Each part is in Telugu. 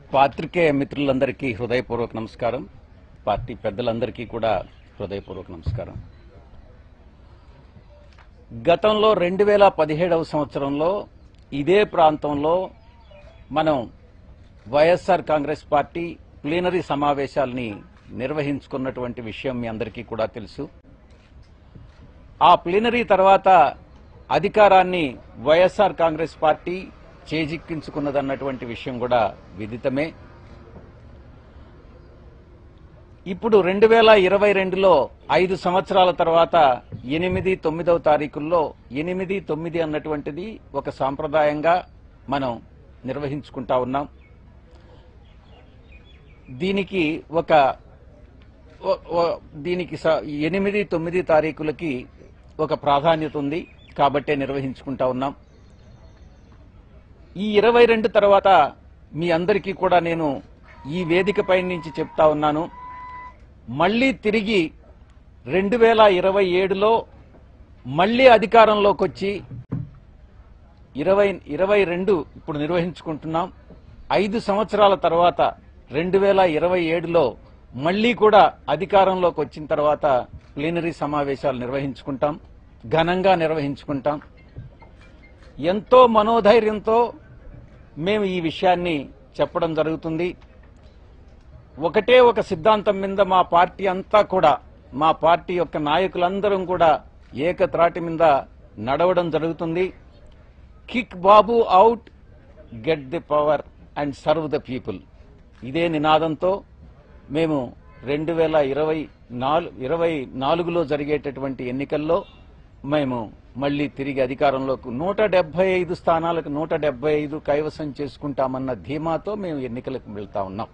పాత్రికేయ మిత్రులందరికీ హృదయపూర్వక నమస్కారం పార్టీ పెద్దలందరికీ కూడా హృదయపూర్వక నమస్కారం గతంలో రెండు వేల పదిహేడవ సంవత్సరంలో ఇదే ప్రాంతంలో మనం వైఎస్ఆర్ కాంగ్రెస్ పార్టీ ప్లీనరీ సమావేశాల్ని నిర్వహించుకున్నటువంటి విషయం మీ అందరికీ కూడా తెలుసు ఆ ప్లీనరీ తర్వాత అధికారాన్ని వైఎస్ఆర్ కాంగ్రెస్ పార్టీ చేజిక్కించుకున్నదన్నటువంటి విషయం కూడా విదితమే ఇప్పుడు రెండు వేల ఇరవై రెండులో ఐదు సంవత్సరాల తర్వాత ఎనిమిది తొమ్మిదవ తారీఖుల్లో ఎనిమిది తొమ్మిది అన్నటువంటిది ఒక సాంప్రదాయంగా మనం నిర్వహించుకుంటా ఉన్నాం దీనికి ఒక ఓ- ఓ- దీనికి స- ఎనిమిది తొమ్మిది తారీఖులకి ఒక ప్రాధాన్యత ఉంది కాబట్టే నిర్వహించుకుంటా ఉన్నాం ఈ ఇరవై రెండు తర్వాత మీ అందరికీ కూడా నేను ఈ వేదికపై నుంచి చెప్తా ఉన్నాను మళ్ళీ తిరిగి రెండు వేల ఇరవై ఏడులో మళ్ళీ అధికారంలోకి వచ్చి ఇరవై ఇరవై రెండు ఇప్పుడు నిర్వహించుకుంటున్నాం ఐదు సంవత్సరాల తర్వాత రెండు వేల ఇరవై ఏడులో మళ్ళీ కూడా అధికారంలోకి వచ్చిన తర్వాత ప్లీనరీ సమావేశాలు నిర్వహించుకుంటాం ఘనంగా నిర్వహించుకుంటాం ఎంతో మనోధైర్యంతో మేము ఈ విషయాన్ని చెప్పడం జరుగుతుంది ఒకటే ఒక సిద్ధాంతం మీద మా పార్టీ అంతా కూడా మా పార్టీ యొక్క నాయకులందరం కూడా ఏకత్రాటి మీద నడవడం జరుగుతుంది kick Babu out get the power and serve the people ఇదే నినాదంతో మేము రెండు వేల ఇరవై నాలుగు ఇరవై నాలుగులో జరిగేటటువంటి ఎన్నికల్లో మేము మళ్ళీ తిరిగి అధికారంలోకి నూట డెబ్బై ఐదు స్థానాలకు నూట డెబ్బై ఐదు కైవసం చేసుకుంటామన్న ధీమాతో మేము ఎన్నికలకు వెళ్తా ఉన్నాం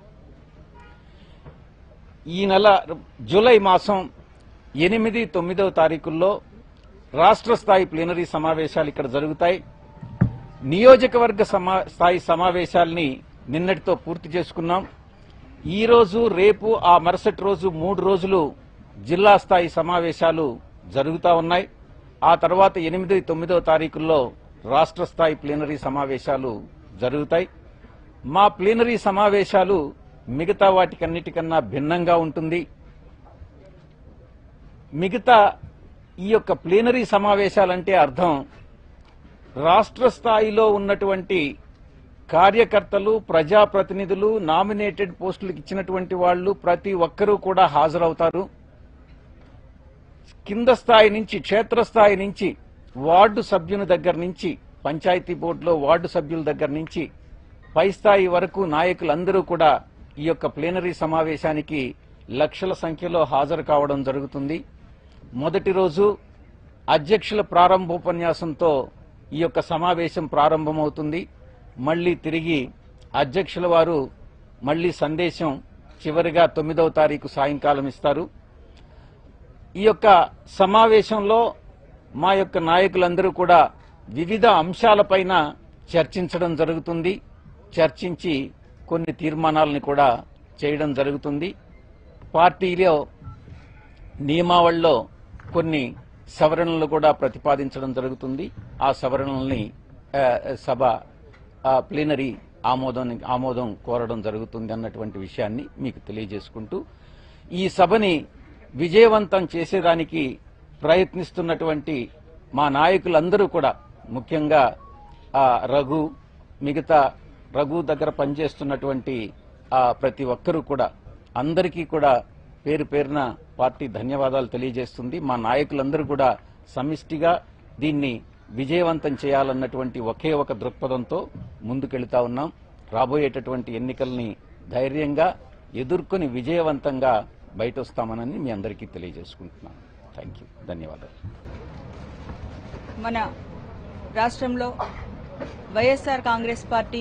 ఈ నెల జూలై మాసం ఎనిమిది తొమ్మిదవ తారీఖుల్లో రాష్ట్ర స్థాయి ప్లీనరీ సమావేశాలు ఇక్కడ జరుగుతాయి నియోజకవర్గ సమా స్థాయి సమావేశాల్ని నిన్నటితో పూర్తి చేసుకున్నాం ఈ రోజు రేపు ఆ మరుసటి రోజు మూడు రోజులు జిల్లా స్థాయి సమావేశాలు జరుగుతా ఉన్నాయి ఆ తర్వాత ఎనిమిది తొమ్మిదవ తారీఖుల్లో రాష్ట్ర స్థాయి ప్లీనరీ సమావేశాలు జరుగుతాయి మా ప్లీనరీ సమావేశాలు మిగతా వాటికన్నిటికన్నా భిన్నంగా ఉంటుంది మిగతా ఈ యొక్క ప్లీనరీ సమావేశాలంటే అర్థం రాష్ట్ర స్థాయిలో ఉన్నటువంటి కార్యకర్తలు ప్రజాప్రతినిధులు నామినేటెడ్ పోస్టులకు ఇచ్చినటువంటి వాళ్ళు ప్రతి ఒక్కరూ కూడా హాజరవుతారు కింద స్థాయి నుంచి క్షేత్రస్థాయి నుంచి వార్డు సభ్యుని దగ్గర నుంచి పంచాయతీ బోర్డులో వార్డు సభ్యుల దగ్గర నుంచి పై స్థాయి వరకు నాయకులందరూ కూడా ఈ యొక్క ప్లీనరీ సమావేశానికి లక్షల సంఖ్యలో హాజరు కావడం జరుగుతుంది మొదటి రోజు అధ్యక్షుల ప్రారంభోపన్యాసంతో ఈ యొక్క సమావేశం ప్రారంభమవుతుంది మళ్ళీ తిరిగి అధ్యక్షుల వారు మళ్ళీ సందేశం చివరిగా తొమ్మిదవ తారీఖు సాయంకాలం ఇస్తారు ఈ యొక్క సమావేశంలో మా యొక్క నాయకులందరూ కూడా వివిధ అంశాలపైన చర్చించడం జరుగుతుంది చర్చించి కొన్ని తీర్మానాలను కూడా చేయడం జరుగుతుంది పార్టీలో నియమావళిలో కొన్ని సవరణలు కూడా ప్రతిపాదించడం జరుగుతుంది ఆ సవరణల్ని ఆ, సభ ఆ, ప్లీనరీ ఆమోదం ఆమోదం కోరడం జరుగుతుంది అన్నటువంటి విషయాన్ని మీకు తెలియజేసుకుంటూ ఈ సభని విజయవంతం చేసేదానికి ప్రయత్నిస్తున్నటువంటి మా నాయకులందరూ కూడా ముఖ్యంగా ఆ, రఘు మిగతా రఘు దగ్గర పనిచేస్తున్నటువంటి ఆ, ప్రతి ఒక్కరూ కూడా అందరికీ కూడా పేరు పేరున పార్టీ ధన్యవాదాలు తెలియజేస్తుంది మా నాయకులందరూ కూడా సమిష్టిగా దీన్ని విజయవంతం చేయాలన్నటువంటి ఒకే ఒక దృక్పథంతో ముందుకెళ్తా ఉన్నాం రాబోయేటటువంటి ఎన్నికల్ని ధైర్యంగా ఎదుర్కొని విజయవంతంగా బయట వస్తామనని మీ అందరికీ తెలియజేసుకుంటున్నాను థ్యాంక్ యూ ధన్యవాదాలు మన రాష్ట్రంలో వైఎస్ఆర్ కాంగ్రెస్ పార్టీ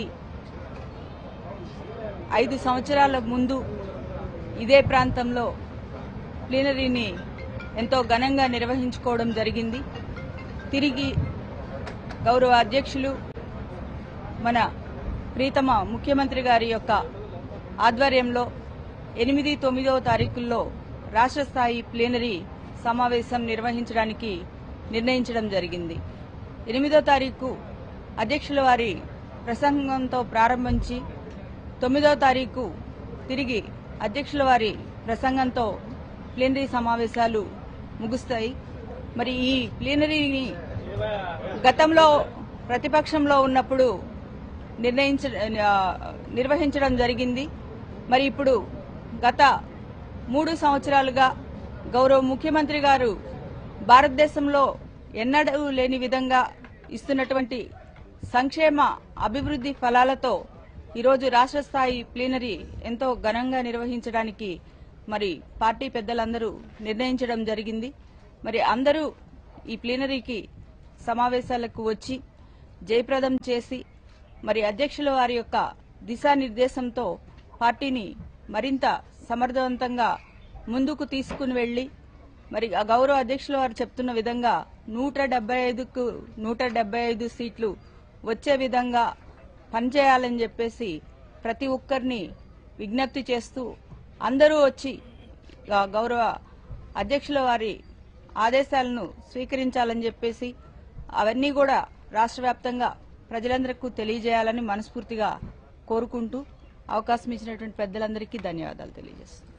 ఐదు సంవత్సరాల ముందు ఇదే ప్రాంతంలో ప్లీనరీని ఎంతో ఘనంగా నిర్వహించుకోవడం జరిగింది తిరిగి గౌరవ అధ్యక్షులు మన ప్రీతమ ముఖ్యమంత్రి గారి యొక్క ఆధ్వర్యంలో ఎనిమిది తొమ్మిదవ తారీఖుల్లో రాష్ట్ర స్థాయి ప్లీనరీ సమావేశం నిర్వహించడానికి నిర్ణయించడం జరిగింది ఎనిమిదో తారీఖు అధ్యక్షుల వారి ప్రసంగంతో ప్రారంభించి తొమ్మిదో తారీఖు తిరిగి అధ్యక్షుల వారి ప్రసంగంతో ప్లీనరీ సమావేశాలు ముగుస్తాయి మరి ఈ ప్లీనరీని గతంలో ప్రతిపక్షంలో ఉన్నప్పుడు నిర్ణయించ ఆ, నిర్వహించడం జరిగింది మరి ఇప్పుడు గత మూడు సంవత్సరాలుగా గౌరవ ముఖ్యమంత్రి గారు భారతదేశంలో ఎన్నడూ లేని విధంగా ఇస్తున్నటువంటి సంక్షేమ అభివృద్ధి ఫలాలతో ఈరోజు రాష్ట్ర స్థాయి ప్లీనరీ ఎంతో ఘనంగా నిర్వహించడానికి మరి పార్టీ పెద్దలందరూ నిర్ణయించడం జరిగింది మరి అందరూ ఈ ప్లీనరీకి సమావేశాలకు వచ్చి జయప్రదం చేసి మరి అధ్యక్షుల వారి యొక్క దిశానిర్దేశంతో పార్టీని మరింత సమర్థవంతంగా ముందుకు తీసుకుని వెళ్లి మరి ఆ గౌరవ అధ్యక్షుల వారు చెప్తున్న విధంగా నూట డెబ్బై ఐదుకు నూట డెబ్బై ఐదు సీట్లు వచ్చే విధంగా పనిచేయాలని చెప్పేసి ప్రతి ఒక్కరిని విజ్ఞప్తి చేస్తూ అందరూ వచ్చి ఆ గౌరవ అధ్యక్షుల వారి ఆదేశాలను స్వీకరించాలని చెప్పేసి అవన్నీ కూడా రాష్ట్ర వ్యాప్తంగా ప్రజలందరికీ తెలియజేయాలని మనస్ఫూర్తిగా కోరుకుంటూ అవకాశం ఇచ్చినటువంటి పెద్దలందరికీ ధన్యవాదాలు తెలియజేస్తున్నాను